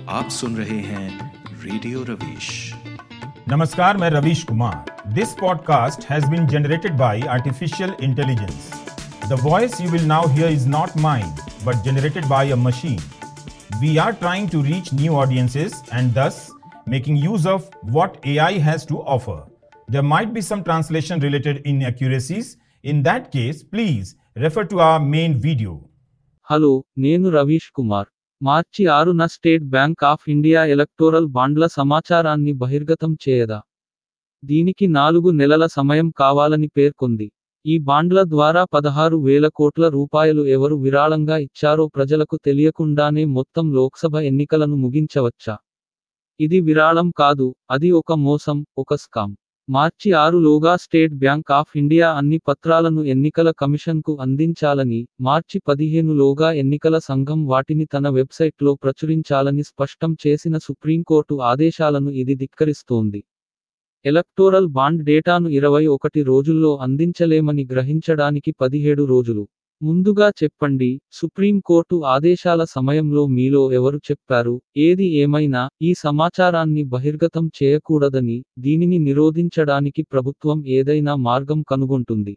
आप सुन रहे हैं रेडियो रवीश नमस्कार मैं Ravish Kumar this podcast has been generated by artificial intelligence the voice you will now hear is not mind but generated by a machine we are trying to reach new audiences and thus making use of what AI has to offer. There might be some translation related inaccuracies. In that case, please refer to our main video. Hello నేను Ravish Kumar March ఆరున State Bank of India electoral బాండ్ల సమాచారాన్ని బహిర్గతం చేయదా దీనికి నాలుగు నెలల సమయం కావాలని పేర్కొంది ఈ బాండ్ల ద్వారా పదహారు వేల కోట్ల రూపాయలు ఎవరు విరాళంగా ఇచ్చారో ప్రజలకు తెలియకుండానే మొత్తం లోక్సభ ఎన్నికలను ముగించవచ్చా ఇది విరాళం కాదు అది ఒక మోసం ఒక స్కామ్ మార్చి ఆరులోగా స్టేట్ బ్యాంక్ ఆఫ్ ఇండియా అన్ని పత్రాలను ఎన్నికల కమిషన్కు అందించాలని మార్చి పదిహేనులోగా ఎన్నికల సంఘం వాటిని తన వెబ్సైట్లో ప్రచురించాలని స్పష్టం చేసిన సుప్రీంకోర్టు ఆదేశాలను ఇది ధిక్కరిస్తోంది ఎలక్టోరల్ బాండ్ డేటాను ఇరవై ఒకటి రోజుల్లో అందించలేమని గ్రహించడానికి పదిహేడు రోజులు ముందుగా చెప్పండి సుప్రీంకోర్టు ఆదేశాల సమయంలో మీలో ఎవరు చెప్పారు ఏది ఏమైనా ఈ సమాచారాన్ని బహిర్గతం చేయకూడదని దీనిని నిరోధించడానికి ప్రభుత్వం ఏదైనా మార్గం కనుగొంటుంది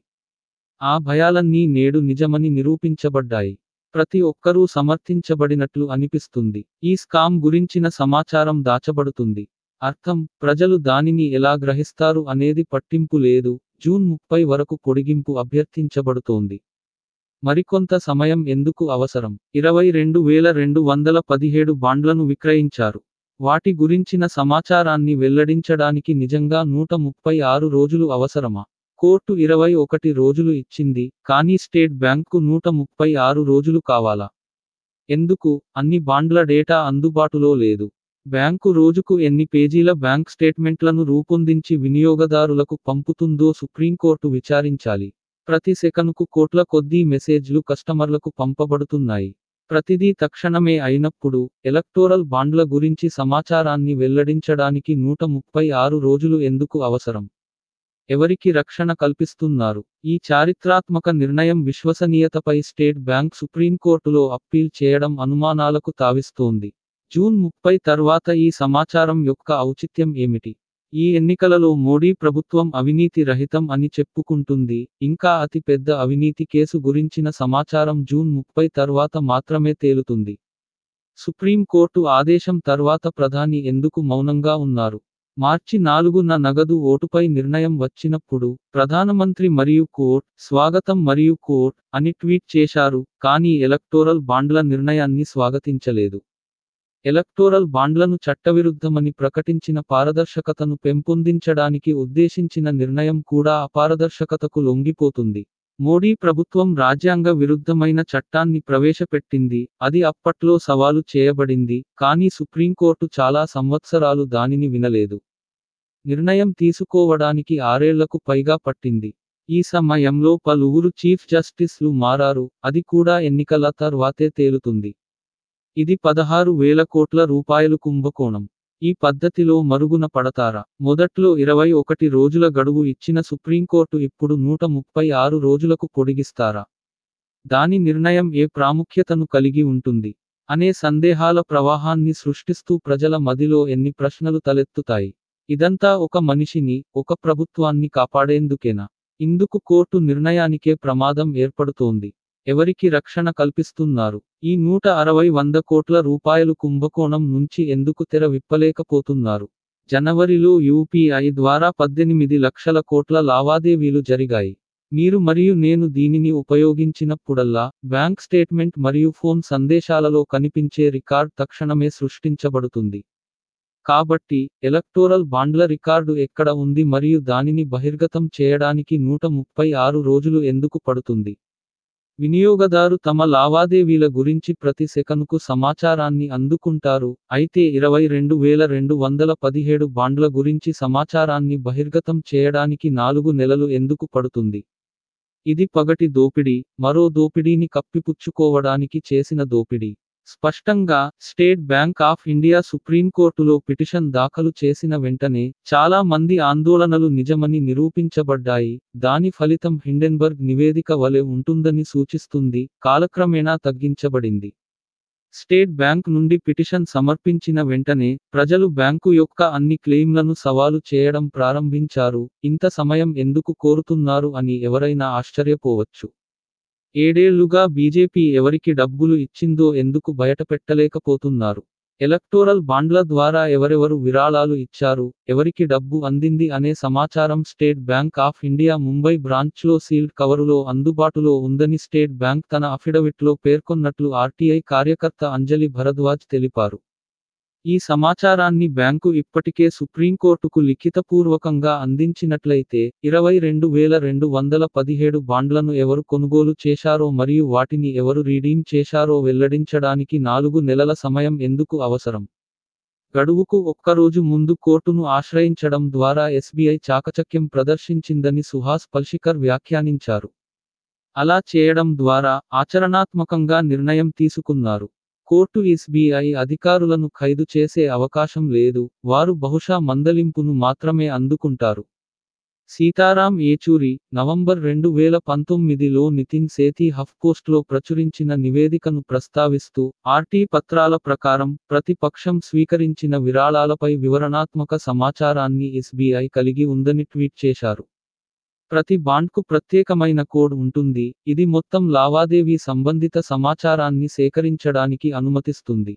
ఆ భయాలన్నీ నేడు నిజమని నిరూపించబడ్డాయి ప్రతి ఒక్కరూ సమర్థించబడినట్లు అనిపిస్తుంది ఈ స్కామ్ గురించిన సమాచారం దాచబడుతుంది అర్థం ప్రజలు దానిని ఎలా గ్రహిస్తారు అనేది పట్టింపు లేదు జూన్ ముప్పై వరకు పొడిగింపు అభ్యర్థించబడుతోంది మరికొంత సమయం ఎందుకు అవసరం ఇరవై రెండు వేల రెండు వందల పదిహేడు బాండ్లను విక్రయించారు వాటి గురించిన సమాచారాన్ని వెల్లడించడానికి నిజంగా నూట ముప్పై ఆరు రోజులు అవసరమా కోర్టు ఇరవై ఒకటి రోజులు ఇచ్చింది కానీ స్టేట్ బ్యాంకు నూట ముప్పై ఆరు రోజులు కావాలా ఎందుకు అన్ని బాండ్ల డేటా అందుబాటులో లేదు బ్యాంకు రోజుకు ఎన్ని పేజీల బ్యాంక్ స్టేట్మెంట్లను రూపొందించి వినియోగదారులకు పంపుతుందో సుప్రీంకోర్టు విచారించాలి ప్రతి సెకనుకు కోట్ల కొద్దీ మెసేజ్లు కస్టమర్లకు పంపబడుతున్నాయి ప్రతిదీ తక్షణమే అయినప్పుడు ఎలక్టోరల్ బాండ్ల గురించి సమాచారాన్ని వెల్లడించడానికి నూట ముప్పై ఆరు రోజులు ఎందుకు అవసరం ఎవరికి రక్షణ కల్పిస్తున్నారు ఈ చారిత్రాత్మక నిర్ణయం విశ్వసనీయతపై స్టేట్ బ్యాంక్ సుప్రీంకోర్టులో అప్పీల్ చేయడం అనుమానాలకు తావిస్తోంది జూన్ ముప్పై తర్వాత ఈ సమాచారం యొక్క ఔచిత్యం ఏమిటి ఈ ఎన్నికలలో మోడీ ప్రభుత్వం అవినీతి రహితం అని చెప్పుకుంటుంది ఇంకా అతి పెద్ద అవినీతి కేసు గురించిన సమాచారం జూన్ ముప్పై తర్వాత మాత్రమే తేలుతుంది సుప్రీంకోర్టు ఆదేశం తర్వాత ప్రధాని ఎందుకు మౌనంగా ఉన్నారు మార్చి నాలుగున నగదు ఓటుపై నిర్ణయం వచ్చినప్పుడు ప్రధానమంత్రి మరియు కోర్ట్ స్వాగతం మరియు కోర్ట్ అని ట్వీట్ చేశారు కానీ ఎలక్టోరల్ బాండ్ల నిర్ణయాన్ని స్వాగతించలేదు ఎలక్టోరల్ బాండ్లను చట్టవిరుద్ధమని ప్రకటించిన పారదర్శకతను పెంపొందించడానికి ఉద్దేశించిన నిర్ణయం కూడా అపారదర్శకతకు లొంగిపోతుంది మోడీ ప్రభుత్వం రాజ్యాంగ విరుద్ధమైన చట్టాన్ని ప్రవేశపెట్టింది అది అప్పట్లో సవాలు చేయబడింది కానీ సుప్రీంకోర్టు చాలా సంవత్సరాలు దానిని వినలేదు నిర్ణయం తీసుకోవడానికి ఆరేళ్లకు పైగా పట్టింది ఈ సమయంలో పలువురు చీఫ్ జస్టిస్లు మారారు అది కూడా ఎన్నికల తర్వాతే తేలుతుంది ఇది పదహారు వేల కోట్ల రూపాయలు కుంభకోణం ఈ పద్ధతిలో మరుగున పడతారా మొదట్లో ఇరవై ఒకటి రోజుల గడువు ఇచ్చిన సుప్రీంకోర్టు ఇప్పుడు నూట ముప్పై ఆరు రోజులకు పొడిగిస్తారా దాని నిర్ణయం ఏ ప్రాముఖ్యతను కలిగి ఉంటుంది అనే సందేహాల ప్రవాహాన్ని సృష్టిస్తూ ప్రజల మదిలో ఎన్ని ప్రశ్నలు తలెత్తుతాయి ఇదంతా ఒక మనిషిని ఒక ప్రభుత్వాన్ని కాపాడేందుకేనా ఇందుకు కోర్టు నిర్ణయానికే ప్రమాదం ఏర్పడుతోంది ఎవరికి రక్షణ కల్పిస్తున్నారు ఈ నూట అరవై వంద కోట్ల రూపాయలు కుంభకోణం నుంచి ఎందుకు తెర విప్పలేకపోతున్నారు జనవరిలో యూపీఐ ద్వారా పద్దెనిమిది లక్షల కోట్ల లావాదేవీలు జరిగాయి మీరు మరియు నేను దీనిని ఉపయోగించినప్పుడల్లా బ్యాంక్ స్టేట్మెంట్ మరియు ఫోన్ సందేశాలలో కనిపించే రికార్డ్ తక్షణమే సృష్టించబడుతుంది కాబట్టి ఎలక్టోరల్ బాండ్ల రికార్డు ఎక్కడ ఉంది మరియు దానిని బహిర్గతం చేయడానికి నూట ముప్పై ఆరు రోజులు ఎందుకు పడుతుంది వినియోగదారు తమ లావాదేవీల గురించి ప్రతి సెకనుకు సమాచారాన్ని అందుకుంటారు అయితే ఇరవై రెండు వేల రెండు వందల పదిహేడు బాండ్ల గురించి సమాచారాన్ని బహిర్గతం చేయడానికి నాలుగు నెలలు ఎందుకు పడుతుంది ఇది పగటి దోపిడీ మరో దోపిడీని కప్పిపుచ్చుకోవడానికి చేసిన దోపిడీ స్పష్టంగా స్టేట్ బ్యాంక్ ఆఫ్ ఇండియా సుప్రీంకోర్టులో పిటిషన్ దాఖలు చేసిన వెంటనే చాలా మంది ఆందోళనలు నిజమని నిరూపించబడ్డాయి దాని ఫలితం హిండెన్బర్గ్ నివేదిక వలె ఉంటుందని సూచిస్తుంది కాలక్రమేణా తగ్గించబడింది స్టేట్ బ్యాంక్ నుండి పిటిషన్ సమర్పించిన వెంటనే ప్రజలు బ్యాంకు యొక్క అన్ని క్లెయిమ్లను సవాలు చేయడం ప్రారంభించారు ఇంత సమయం ఎందుకు కోరుతున్నారు అని ఎవరైనా ఆశ్చర్యపోవచ్చు ఏడేళ్లుగా బీజేపీ ఎవరికి డబ్బులు ఇచ్చిందో ఎందుకు బయటపెట్టలేకపోతున్నారు ఎలక్టోరల్ బాండ్ల ద్వారా ఎవరెవరు విరాళాలు ఇచ్చారు ఎవరికి డబ్బు అందింది అనే సమాచారం State Bank of India Mumbai బ్రాంచ్లో సీల్డ్ కవరులో అందుబాటులో ఉందని స్టేట్ బ్యాంక్ తన అఫిడవిట్లో పేర్కొన్నట్లు ఆర్టీఐ కార్యకర్త అంజలి భరద్వాజ్ తెలిపారు ఈ సమాచారాన్ని బ్యాంకు ఇప్పటికే సుప్రీంకోర్టుకు లిఖితపూర్వకంగా అందించినట్లయితే ఇరవై రెండు వేల రెండు వందల పదిహేడు బాండ్లను ఎవరు కొనుగోలు చేశారో మరియు వాటిని ఎవరు రీడీమ్ చేశారో వెల్లడించడానికి నాలుగు నెలల సమయం ఎందుకు అవసరం గడువుకు ఒక్కరోజు ముందు కోర్టును ఆశ్రయించడం ద్వారా ఎస్బీఐ చాకచక్యం ప్రదర్శించిందని సుహాస్ పల్షికర్ వ్యాఖ్యానించారు అలా చేయడం ద్వారా ఆచరణాత్మకంగా నిర్ణయం తీసుకున్నారు కోర్టు ఎస్బీఐ అధికారులను ఖైదు చేసే అవకాశం లేదు వారు బహుశా మందలింపును మాత్రమే అందుకుంటారు సీతారాం ఏచూరి నవంబర్ రెండు వేల పంతొమ్మిదిలో నితిన్ సేతి హఫ్పోస్ట్లో ప్రచురించిన నివేదికను ప్రస్తావిస్తూ ఆర్టీ పత్రాల ప్రకారం ప్రతిపక్షం స్వీకరించిన విరాళాలపై వివరణాత్మక సమాచారాన్ని ఎస్బీఐ కలిగి ఉందని ట్వీట్ చేశారు ప్రతి బాండ్కు ప్రత్యేకమైన కోడ్ ఉంటుంది ఇది మొత్తం లావాదేవీ సంబంధిత సమాచారాన్ని సేకరించడానికి అనుమతిస్తుంది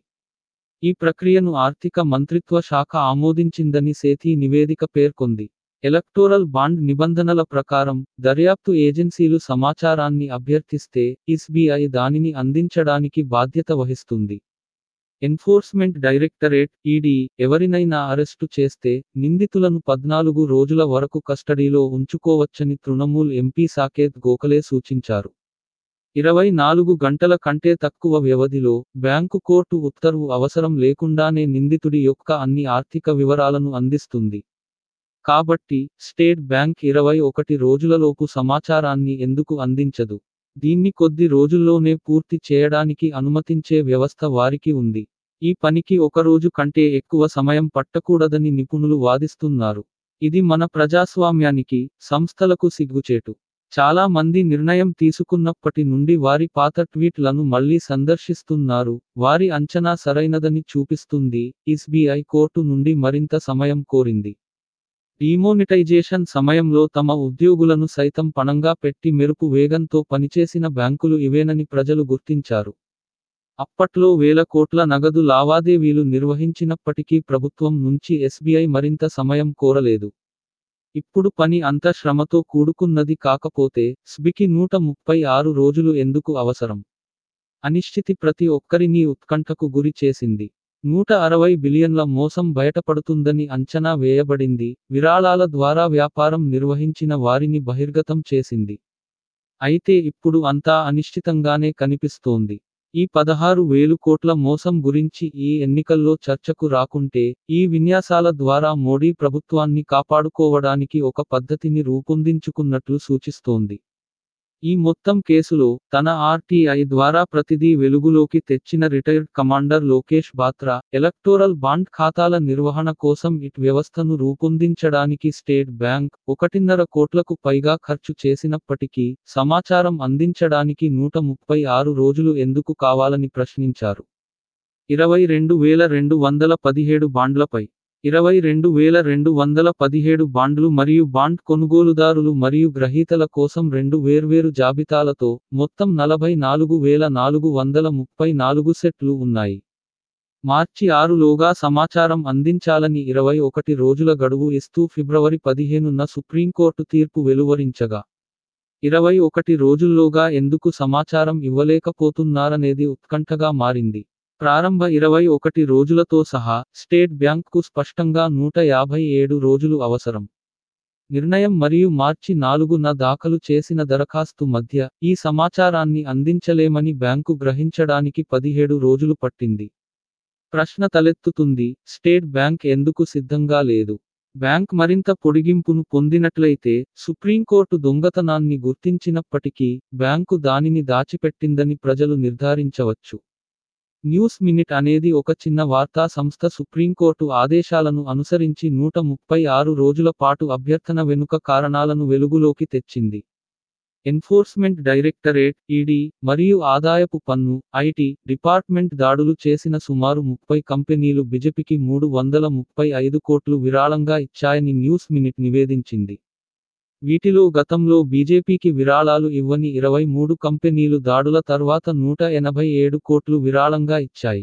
ఈ ప్రక్రియను ఆర్థిక మంత్రిత్వ శాఖ ఆమోదించిందని సేథీ నివేదిక పేర్కొంది ఎలక్టోరల్ బాండ్ నిబంధనల ప్రకారం దర్యాప్తు ఏజెన్సీలు సమాచారాన్ని అభ్యర్థిస్తే ఎస్బీఐ దానిని అందించడానికి బాధ్యత వహిస్తుంది ఎన్ఫోర్స్మెంట్ డైరెక్టరేట్ ఈడీ ఎవరినైనా అరెస్టు చేస్తే నిందితులను పద్నాలుగు రోజుల వరకు కస్టడీలో ఉంచుకోవచ్చని తృణమూల్ ఎంపీ సాకేత్ గోఖలే సూచించారు ఇరవై నాలుగు గంటల కంటే తక్కువ వ్యవధిలో బ్యాంకు కోర్టు ఉత్తర్వు అవసరం లేకుండానే నిందితుడి యొక్క అన్ని ఆర్థిక వివరాలను అందిస్తుంది కాబట్టి స్టేట్ బ్యాంక్ ఇరవై ఒకటి రోజులలోపు సమాచారాన్ని ఎందుకు అందించదు దీన్ని కొద్ది రోజుల్లోనే పూర్తి చేయడానికి అనుమతించే వ్యవస్థ వారికి ఉంది ఈ పనికి ఒక రోజు కంటే ఎక్కువ సమయం పట్టకూడదని నిపుణులు వాదిస్తున్నారు ఇది మన ప్రజాస్వామ్యానికి సంస్థలకు సిగ్గుచేటు చాలా మంది నిర్ణయం తీసుకున్నప్పటి నుండి వారి పాత ట్వీట్లను మళ్లీ సందర్శిస్తున్నారు వారి అంచనా సరైనదని చూపిస్తుంది ఎస్బీఐ కోర్టు నుండి మరింత సమయం కోరింది డిమోనిటైజేషన్ సమయంలో తమ ఉద్యోగులను సైతం పణంగా పెట్టి మెరుపు వేగంతో పనిచేసిన బ్యాంకులు ఇవేనని ప్రజలు గుర్తించారు అప్పట్లో వేల కోట్ల నగదు లావాదేవీలు నిర్వహించినప్పటికీ ప్రభుత్వం నుంచి ఎస్బీఐ మరింత సమయం కోరలేదు ఇప్పుడు పని అంత శ్రమతో కూడుకున్నది కాకపోతే స్బికి నూట ముప్పై ఆరు రోజులు ఎందుకు అవసరం అనిశ్చితి ప్రతి ఒక్కరినీ ఉత్కంఠకు గురి చేసింది నూట అరవై బిలియన్ల మోసం బయటపడుతుందని అంచనా వేయబడింది విరాళాల ద్వారా వ్యాపారం నిర్వహించిన వారిని బహిర్గతం చేసింది అయితే ఇప్పుడు అంతా అనిశ్చితంగానే కనిపిస్తోంది ఈ పదహారు వేలు కోట్ల మోసం గురించి ఈ ఎన్నికల్లో చర్చకు రాకుంటే ఈ విన్యాసాల ద్వారా మోడీ ప్రభుత్వాన్ని కాపాడుకోవడానికి ఒక పద్ధతిని రూపొందించుకున్నట్లు సూచిస్తోంది ఈ మొత్తం కేసులో తన ఆర్టీఐ ద్వారా ప్రతిదీ వెలుగులోకి తెచ్చిన retired commander Lokesh Batra electoral bond ఖాతాల నిర్వహణ కోసం ఇట్ వ్యవస్థను రూపొందించడానికి స్టేట్ బ్యాంక్ ఒకటిన్నర కోట్లకు పైగా ఖర్చు చేసినప్పటికీ సమాచారం అందించడానికి నూట ముప్పై ఆరు రోజులు ఎందుకు కావాలని ప్రశ్నించారు ఇరవై రెండు వేల రెండు వందల పదిహేడు బాండ్లపై ఇరవై రెండు వేల రెండు వందల పదిహేడు బాండ్లు మరియు బాండ్ కొనుగోలుదారులు మరియు గ్రహీతల కోసం రెండు వేర్వేరు జాబితాలతో మొత్తం నలభై నాలుగు వేల నాలుగు వందల ముప్పై నాలుగు సెట్లు ఉన్నాయి మార్చి ఆరులోగా సమాచారం అందించాలని ఇరవై ఒకటి రోజుల గడువు ఇస్తూ ఫిబ్రవరి పదిహేనున సుప్రీంకోర్టు తీర్పు వెలువరించగా ఇరవై ఒకటి రోజుల్లోగా ఎందుకు సమాచారం ఇవ్వలేకపోతున్నారనేది ఉత్కంఠగా మారింది ప్రారంభ ఇరవై ఒకటి రోజులతో సహా స్టేట్ బ్యాంక్కు స్పష్టంగా నూట యాభై ఏడు రోజులు అవసరం నిర్ణయం మరియు మార్చి నాలుగున దాఖలు చేసిన దరఖాస్తు మధ్య ఈ సమాచారాన్ని అందించలేమని బ్యాంకు గ్రహించడానికి పదిహేడు రోజులు పట్టింది ప్రశ్న తలెత్తుతుంది స్టేట్ బ్యాంక్ ఎందుకు సిద్ధంగా లేదు బ్యాంక్ మరింత పొడిగింపును పొందినట్లయితే సుప్రీంకోర్టు దొంగతనాన్ని గుర్తించినప్పటికీ బ్యాంకు దానిని దాచిపెట్టిందని ప్రజలు నిర్ధారించవచ్చు న్యూస్ మినిట్ అనేది ఒక చిన్న వార్తా సంస్థ సుప్రీంకోర్టు ఆదేశాలను అనుసరించి నూట ముప్పై ఆరు రోజుల పాటు అభ్యర్థన వెనుక కారణాలను వెలుగులోకి తెచ్చింది ఎన్ఫోర్స్మెంట్ డైరెక్టరేట్ ఈడీ మరియు ఆదాయపు పన్ను ఐటీ డిపార్ట్మెంట్ దాడులు చేసిన సుమారు ముప్పై కంపెనీలు బిజెపికి మూడు వందల ముప్పై ఐదు కోట్లు విరాళంగా ఇచ్చాయని న్యూస్ మినిట్ నివేదించింది వీటిలో గతంలో బీజేపీకి విరాళాలు ఇవ్వని ఇరవై మూడు కంపెనీలు దాడుల తర్వాత నూట ఎనభై ఏడు కోట్లు విరాళంగా ఇచ్చాయి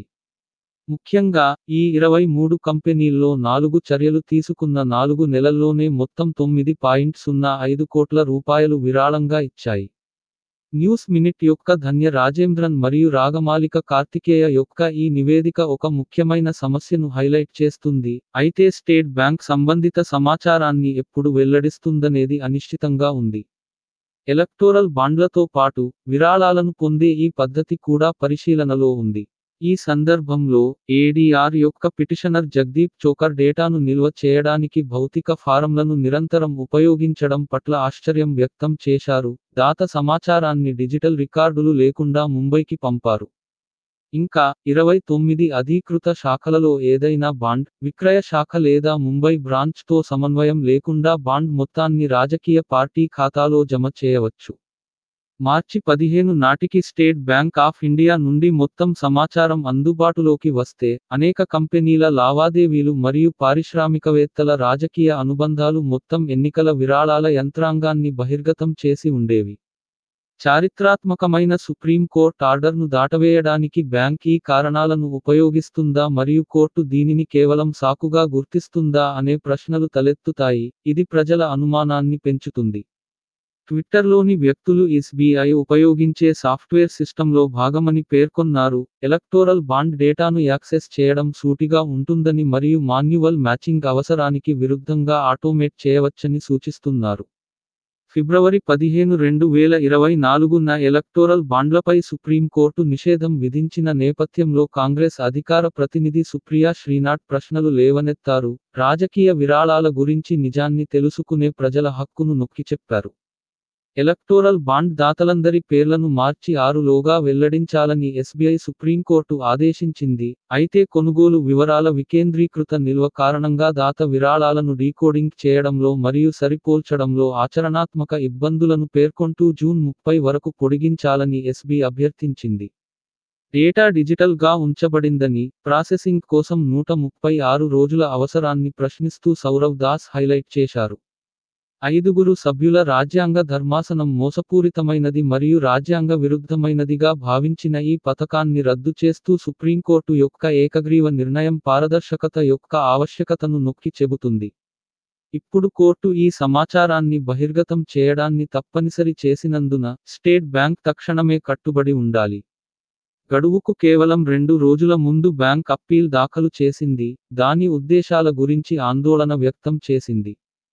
ముఖ్యంగా ఈ ఇరవై మూడు కంపెనీల్లో నాలుగు చర్యలు తీసుకున్న నాలుగు నెలల్లోనే మొత్తం తొమ్మిది పాయింట్ సున్నా ఐదు కోట్ల రూపాయలు విరాళంగా ఇచ్చాయి న్యూస్ మినిట్ యొక్క ధన్య రాజేంద్రన్ మరియు రాగమాలిక కార్తికేయ యొక్క ఈ నివేదిక ఒక ముఖ్యమైన సమస్యను హైలైట్ చేస్తుంది అయితే స్టేట్ బ్యాంక్ సంబంధిత సమాచారాన్ని ఎప్పుడు వెల్లడిస్తుందనేది అనిశ్చితంగా ఉంది ఎలక్టోరల్ బాండ్లతో పాటు విరాళాలను పొందే ఈ పద్ధతి కూడా పరిశీలనలో ఉంది ఈ సందర్భంలో ఏడీఆర్ యొక్క పిటిషనర్ జగ్దీప్ చోకర్ డేటాను నిల్వ చేయడానికి భౌతిక ఫారంలను నిరంతరం ఉపయోగించడం పట్ల ఆశ్చర్యం వ్యక్తం చేశారు దాత సమాచారాన్ని డిజిటల్ రికార్డులు లేకుండా ముంబైకి పంపారు ఇంకా ఇరవై తొమ్మిది అధీకృత శాఖలలో ఏదైనా బాండ్ విక్రయ శాఖ లేదా ముంబై బ్రాంచ్తో సమన్వయం లేకుండా బాండ్ మొత్తాన్ని రాజకీయ పార్టీ ఖాతాలో జమ చేయవచ్చు మార్చి పదిహేను నాటికి స్టేట్ బ్యాంక్ ఆఫ్ ఇండియా నుండి మొత్తం సమాచారం అందుబాటులోకి వస్తే అనేక కంపెనీల లావాదేవీలు మరియు పారిశ్రామికవేత్తల రాజకీయ అనుబంధాలు మొత్తం ఎన్నికల విరాళాల యంత్రాంగాన్ని బహిర్గతం చేసి ఉండేవి చారిత్రాత్మకమైన సుప్రీంకోర్టు ఆర్డర్ను దాటవేయడానికి బ్యాంక్ ఈ కారణాలను ఉపయోగిస్తుందా మరియు కోర్టు దీనిని కేవలం సాకుగా గుర్తిస్తుందా అనే ప్రశ్నలు తలెత్తుతాయి ఇది ప్రజల అనుమానాన్ని పెంచుతుంది ట్విట్టర్లోని వ్యక్తులు ఎస్బీఐ ఉపయోగించే సాఫ్ట్వేర్ సిస్టంలో భాగమని పేర్కొన్నారు ఎలక్టోరల్ బాండ్ డేటాను యాక్సెస్ చేయడం సూటిగా ఉంటుందని మరియు మాన్యువల్ మ్యాచింగ్ అవసరానికి విరుద్ధంగా ఆటోమేట్ చేయవచ్చని సూచిస్తున్నారు ఫిబ్రవరి పదిహేను రెండు వేల ఇరవై నాలుగున ఎలక్టోరల్ బాండ్లపై సుప్రీంకోర్టు నిషేధం విధించిన నేపథ్యంలో కాంగ్రెస్ అధికార ప్రతినిధి సుప్రియా శ్రీనాథ్ ప్రశ్నలు లేవనెత్తారు రాజకీయ విరాళాల గురించి నిజాన్ని తెలుసుకునే ప్రజల హక్కును నొక్కి చెప్పారు ఎలక్టోరల్ బాండ్ దాతలందరి పేర్లను మార్చి ఆరులోగా వెల్లడించాలని ఎస్బీఐ సుప్రీంకోర్టు ఆదేశించింది అయితే కొనుగోలు వివరాల వికేంద్రీకృత నిల్వ కారణంగా దాత విరాళాలను డీకోడింగ్ చేయడంలో మరియు సరిపోల్చడంలో ఆచరణాత్మక ఇబ్బందులను పేర్కొంటూ జూన్ ముప్పై వరకు పొడిగించాలని ఎస్బీ అభ్యర్థించింది డేటా డిజిటల్ గా ఉంచబడిందని ప్రాసెసింగ్ కోసం నూట ముప్పై ఆరు రోజుల అవసరాన్ని ప్రశ్నిస్తూ సౌరవ్ దాస్ హైలైట్ చేశారు ఐదుగురు సభ్యుల రాజ్యాంగ ధర్మాసనం మోసపూరితమైనది మరియు రాజ్యాంగ విరుద్ధమైనదిగా భావించిన ఈ పథకాన్ని రద్దు చేస్తూ సుప్రీంకోర్టు యొక్క ఏకగ్రీవ నిర్ణయం పారదర్శకత యొక్క ఆవశ్యకతను నొక్కి చెబుతుంది ఇప్పుడు కోర్టు ఈ సమాచారాన్ని బహిర్గతం చేయడాన్ని తప్పనిసరి చేసినందున స్టేట్ బ్యాంక్ తక్షణమే కట్టుబడి ఉండాలి గడువుకు కేవలం రెండు రోజుల ముందు బ్యాంక్ అప్పీల్ దాఖలు చేసింది దాని ఉద్దేశాల గురించి ఆందోళన వ్యక్తం చేసింది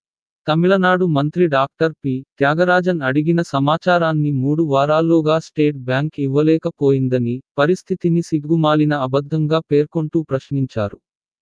తమిళనాడు మంత్రి డాక్టర్ పి త్యాగరాజన్ అడిగిన సమాచారాన్ని మూడు వారాల్లోగా స్టేట్ బ్యాంక్ ఇవ్వలేకపోయిందని పరిస్థితిని సిగ్గుమాలిన అబద్ధంగా పేర్కొంటూ ప్రశ్నించారు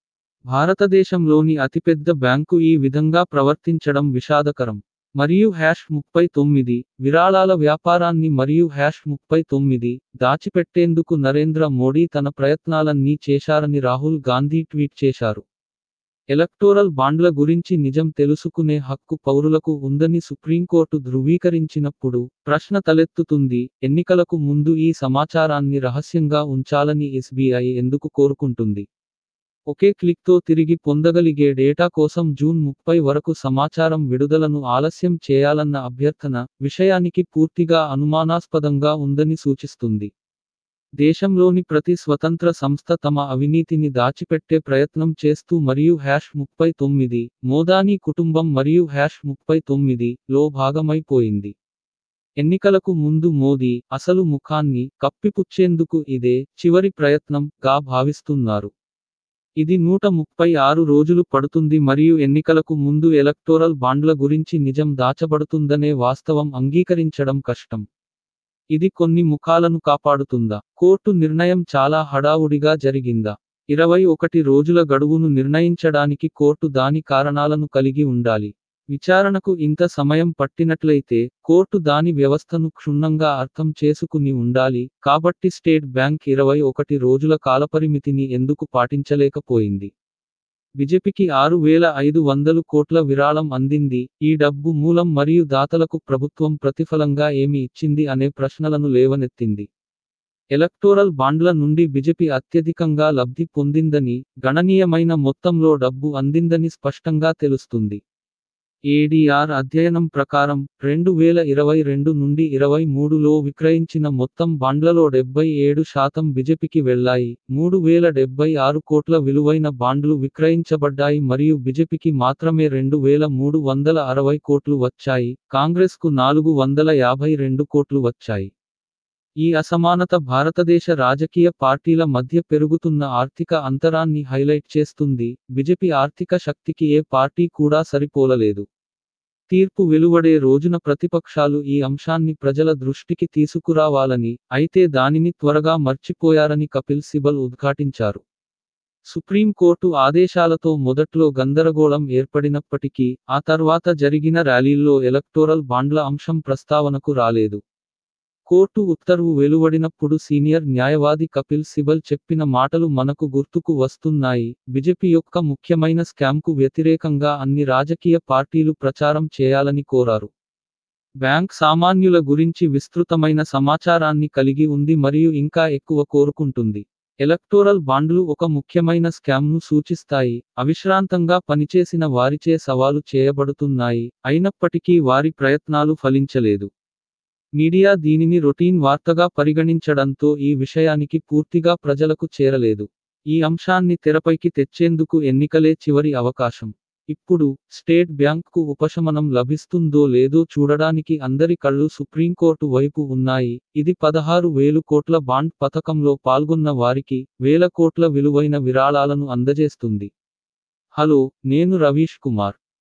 భారతదేశంలోని అతిపెద్ద బ్యాంకు ఈ విధంగా ప్రవర్తించడం విషాదకరం మరియు హ్యాష్ ముప్పై తొమ్మిది విరాళాల వ్యాపారాన్ని మరియు హ్యాష్ ముప్పై తొమ్మిది దాచిపెట్టేందుకు నరేంద్ర మోడీ తన ప్రయత్నాలన్నీ చేశారని రాహుల్ గాంధీ ట్వీట్ చేశారు ఎలక్టోరల్ బాండ్ల గురించి నిజం తెలుసుకునే హక్కు పౌరులకు ఉందని సుప్రీంకోర్టు ధృవీకరించినప్పుడు ప్రశ్న తలెత్తుతుంది ఎన్నికలకు ముందు ఈ సమాచారాన్ని రహస్యంగా ఉంచాలని ఎస్బీఐ ఎందుకు కోరుకుంటుంది ఒకే క్లిక్తో తిరిగి పొందగలిగే డేటా కోసం జూన్ ముప్పై వరకు సమాచారం విడుదలను ఆలస్యం చేయాలన్న అభ్యర్థన విషయానికి పూర్తిగా అనుమానాస్పదంగా ఉందని సూచిస్తుంది దేశంలోని ప్రతి స్వతంత్ర సంస్థ తమ అవినీతిని దాచిపెట్టే ప్రయత్నం చేస్తూ మరియు హ్యాష్ ముప్పై తొమ్మిది మోదానీ కుటుంబం మరియు హ్యాష్ ముప్పై తొమ్మిది లో భాగమైపోయింది ఎన్నికలకు ముందు మోదీ అసలు ముఖాన్ని కప్పిపుచ్చేందుకు ఇదే చివరి ప్రయత్నం గా భావిస్తున్నారు ఇది నూట ముప్పై ఆరు రోజులు పడుతుంది మరియు ఎన్నికలకు ముందు ఎలక్టోరల్ బాండ్ల గురించి నిజం దాచబడుతుందనే వాస్తవం అంగీకరించడం కష్టం ఇది కొన్ని ముఖాలను కాపాడుతుందా కోర్టు నిర్ణయం చాలా హడావుడిగా జరిగిందా ఇరవై ఒకటి రోజుల గడువును నిర్ణయించడానికి కోర్టు దాని కారణాలను కలిగి ఉండాలి విచారణకు ఇంత సమయం పట్టినట్లయితే కోర్టు దాని వ్యవస్థను క్షుణ్ణంగా అర్థం చేసుకుని ఉండాలి కాబట్టి స్టేట్ బ్యాంక్ ఇరవై ఒకటి రోజుల కాలపరిమితిని ఎందుకు పాటించలేకపోయింది బీజేపీకి ఆరు వేల ఐదు వందలు కోట్ల విరాళం అందింది ఈ డబ్బు మూలం మరియు దాతలకు ప్రభుత్వం ప్రతిఫలంగా ఏమి ఇచ్చింది అనే ప్రశ్నలను లేవనెత్తింది ఎలక్టోరల్ బాండ్ల నుండి బీజేపీ అత్యధికంగా లబ్ధి పొందిందని గణనీయమైన మొత్తంలో డబ్బు అందిందని స్పష్టంగా తెలుస్తుంది ఏడీఆర్ అధ్యయనం ప్రకారం రెండు వేల ఇరవై రెండు నుండి ఇరవై మూడులో విక్రయించిన మొత్తం బాండ్లలో డెబ్బై ఏడు శాతం బీజేపీకి వెళ్లాయి మూడు వేల డెబ్బై ఆరు కోట్ల విలువైన బాండ్లు విక్రయించబడ్డాయి మరియు బీజేపీకి మాత్రమే రెండు వేల మూడు వందల అరవై కోట్లు వచ్చాయి కాంగ్రెస్కు నాలుగు వందల యాభై రెండు కోట్లు వచ్చాయి ఈ అసమానత భారతదేశ రాజకీయ పార్టీల మధ్య పెరుగుతున్న ఆర్థిక అంతరాన్ని హైలైట్ చేస్తుంది బీజేపీ ఆర్థిక శక్తికి ఏ పార్టీ కూడా సరిపోలలేదు తీర్పు వెలువడే రోజున ప్రతిపక్షాలు ఈ అంశాన్ని ప్రజల దృష్టికి తీసుకురావాలని అయితే దానిని త్వరగా మర్చిపోయారని కపిల్ సిబల్ ఉద్ఘాటించారు సుప్రీంకోర్టు ఆదేశాలతో మొదట్లో గందరగోళం ఏర్పడినప్పటికీ ఆ తర్వాత జరిగిన ర్యాలీల్లో ఎలక్టోరల్ బాండ్ల అంశం ప్రస్తావనకు రాలేదు కోర్టు ఉత్తర్వు వెలువడినప్పుడు సీనియర్ న్యాయవాది కపిల్ సిబల్ చెప్పిన మాటలు మనకు గుర్తుకు వస్తున్నాయి బీజేపీ యొక్క ముఖ్యమైన స్కామ్కు వ్యతిరేకంగా అన్ని రాజకీయ పార్టీలు ప్రచారం చేయాలని కోరారు బ్యాంక్ సామాన్యుల గురించి విస్తృతమైన సమాచారాన్ని కలిగి ఉంది మరియు ఇంకా ఎక్కువ కోరుకుంటుంది ఎలక్టోరల్ బాండ్లు ఒక ముఖ్యమైన స్కామ్ను సూచిస్తాయి అవిశ్రాంతంగా పనిచేసిన వారిచే సవాలు చేయబడుతున్నాయి అయినప్పటికీ వారి ప్రయత్నాలు ఫలించలేదు మీడియా దీనిని రొటీన్ వార్తగా పరిగణించడంతో ఈ విషయానికి పూర్తిగా ప్రజలకు చేరలేదు ఈ అంశాన్ని తెరపైకి తెచ్చేందుకు ఎన్నికలే చివరి అవకాశం ఇప్పుడు స్టేట్ బ్యాంక్కు ఉపశమనం లభిస్తుందో లేదో చూడడానికి అందరి కళ్ళు సుప్రీంకోర్టు వైపు ఉన్నాయి ఇది పదహారు వేలు కోట్ల బాండ్ పథకంలో పాల్గొన్న వారికి వేల కోట్ల విలువైన విరాళాలను అందజేస్తుంది హలో నేను రవీష్ కుమార్